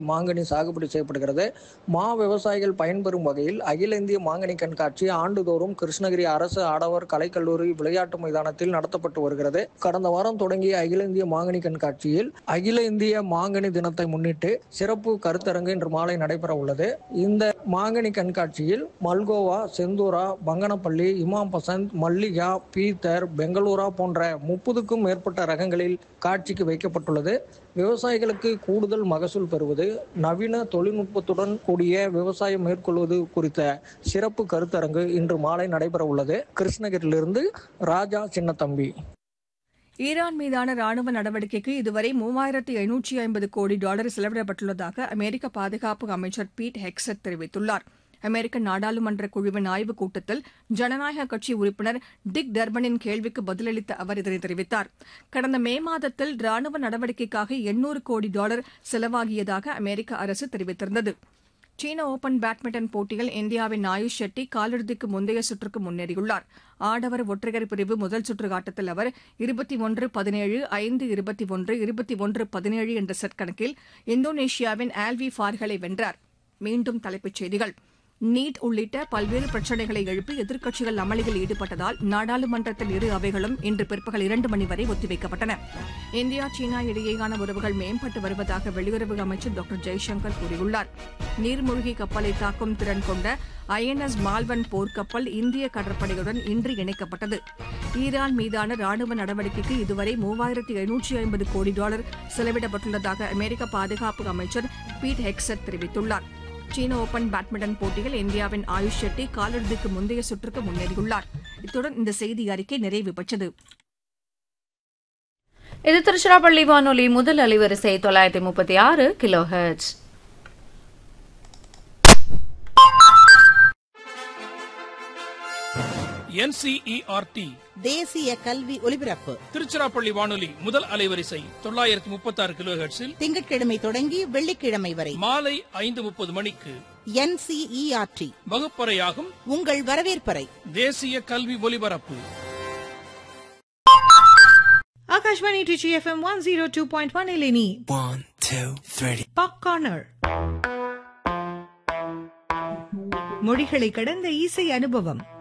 மாங்கனி சாகுபடி செய்யப்படுகிறது மா விவசாயிகள் பயன்பெறும் வகையில் அகில இந்திய மாங்கனி கண்காட்சி ஆண்டுதோறும் கிருஷ்ணகிரி அரசு ஆடவர் கலைக்கல்லூரி விளையாட்டு மைதானத்தில் நடத்தப்பட்டு வருகிறது கடந்த வாரம் தொடங்கிய அகில இந்திய மாங்கனி கண்காட்சியில் அகில இந்திய மாங்கனி தினத்தை முன்னிட்டு சிறப்பு கருத்தரங்கு இன்று மாலை நடைபெற உள்ளது இந்த மாங்கனி கண்காட்சியில் மல்கோவா செந்தூரா பங்கனப்பள்ளி இமாம் பசந்த் மல்லிகா பீத்தர் பெங்களூரா போன்ற முப்பதுக்கும் மேற்பட்ட ரகங்களில் காட்சிக்கு வைக்கப்பட்டுள்ளது விவசாயிகளுக்கு கூடுதல் மகசூல் பெறுவது நவீன தொழில்நுட்பத்துடன் கூடிய விவசாயம் மேற்கொள்வது குறித்த சிறப்பு கருத்தரங்கு இன்று மாலை நடைபெற உள்ளது கிருஷ்ணகிரியிலிருந்து ராஜா சின்னத்தம்பி ஈரான் மீதான ராணுவ நடவடிக்கைக்கு இதுவரை மூவாயிரத்து எழுநூற்றி ஐம்பது கோடி டாலர் செலவிடப்பட்டுள்ளதாக அமெரிக்க பாதுகாப்பு அமைச்சர் பீட் ஹெக்ஸட் தெரிவித்துள்ளார் அமெரிக்க நாடாளுமன்ற குழுவின் ஆய்வுக் கூட்டத்தில் ஜனநாயக கட்சி உறுப்பினர் டிக் டர்பனின் கேள்விக்கு பதிலளித்த அவர் இதனை தெரிவித்தார் கடந்த மே மாதத்தில் ராணுவ நடவடிக்கைக்காக எண்ணூறு கோடி டாலர் செலவாகியதாக அமெரிக்க அரசு தெரிவித்திருந்தது சீன ஓபன் பேட்மிண்டன் போட்டியில் இந்தியாவின் ஆயுஷ் ஷெட்டி காலிறுதிக்கு முந்தைய சுற்றுக்கு முன்னேறியுள்ளார் ஆடவர் ஒற்றையர் பிரிவு முதல் சுற்று ஆட்டத்தில் அவர் இருபத்தி ஒன்று பதினேழு ஐந்து இருபத்தி ஒன்று இருபத்தி ஒன்று பதினேழு என்ற செட் கணக்கில் இந்தோனேஷியாவின் ஆல்வி ஃபார்களை வென்றார் மீண்டும் தலைப்புச் செய்திகள் நீட் உள்ளிட்ட பல்வேறு பிரச்சினைகளை எழுப்பி எதிர்க்கட்சிகள் அமளியில் ஈடுபட்டதால் நாடாளுமன்றத்தில் இரு அவைகளும் இன்று பிற்பகல் இரண்டு மணி வரை ஒத்திவைக்கப்பட்டன இந்தியா சீனா இடையேயான உறவுகள் மேம்பட்டு வருவதாக வெளியுறவு அமைச்சர் டாக்டர் ஜெய்சங்கர் கூறியுள்ளார் நீர்மூழ்கி கப்பலை தாக்கும் திறன் கொண்ட ஐஎன்எஸ் மால்வன் போர்க்கப்பல் இந்திய கடற்படையுடன் இன்று இணைக்கப்பட்டது ஈரான் மீதான ராணுவ நடவடிக்கைக்கு இதுவரை மூவாயிரத்து எழுநூற்றி ஐம்பது கோடி டாலர் செலவிடப்பட்டுள்ளதாக அமெரிக்க பாதுகாப்பு அமைச்சர் பீட் ஹெக்ஸட் தெரிவித்துள்ளார் சீன ஓபன் பேட்மிண்டன் போட்டியில் இந்தியாவின் ஆயுஷ் ஷெட்டி காலிறுதிக்கு முந்தைய சுற்றுக்கு முன்னேறியுள்ளார் இத்துடன் இந்த செய்தி அறிக்கை நிறைவு பெற்றது இது திருச்சிராப்பள்ளி வானொலி முதல் அலைவரிசை தொள்ளாயிரத்தி முப்பத்தி ஆறு கிலோ ஹெர்ட்ஸ் என்சிஇஆர்டி தேசிய கல்வி ஒலிபரப்பு திருச்சிராப்பள்ளி வானொலி முதல் அலைவரிசை தொள்ளாயிரத்தி முப்பத்தி ஆறு கிலோ ஹெர்ட்ஸில் திங்கட்கிழமை தொடங்கி வெள்ளிக்கிழமை வரை மாலை ஐந்து முப்பது மணிக்கு என்சிஇஆர்டி வகுப்பறையாகும் உங்கள் வரவேற்பறை தேசிய கல்வி ஒலிபரப்பு Akashvani Trichy FM 102.1 Eleni. One, two, three. Pop Corner. மொழிகளை கடந்த இசை அனுபவம்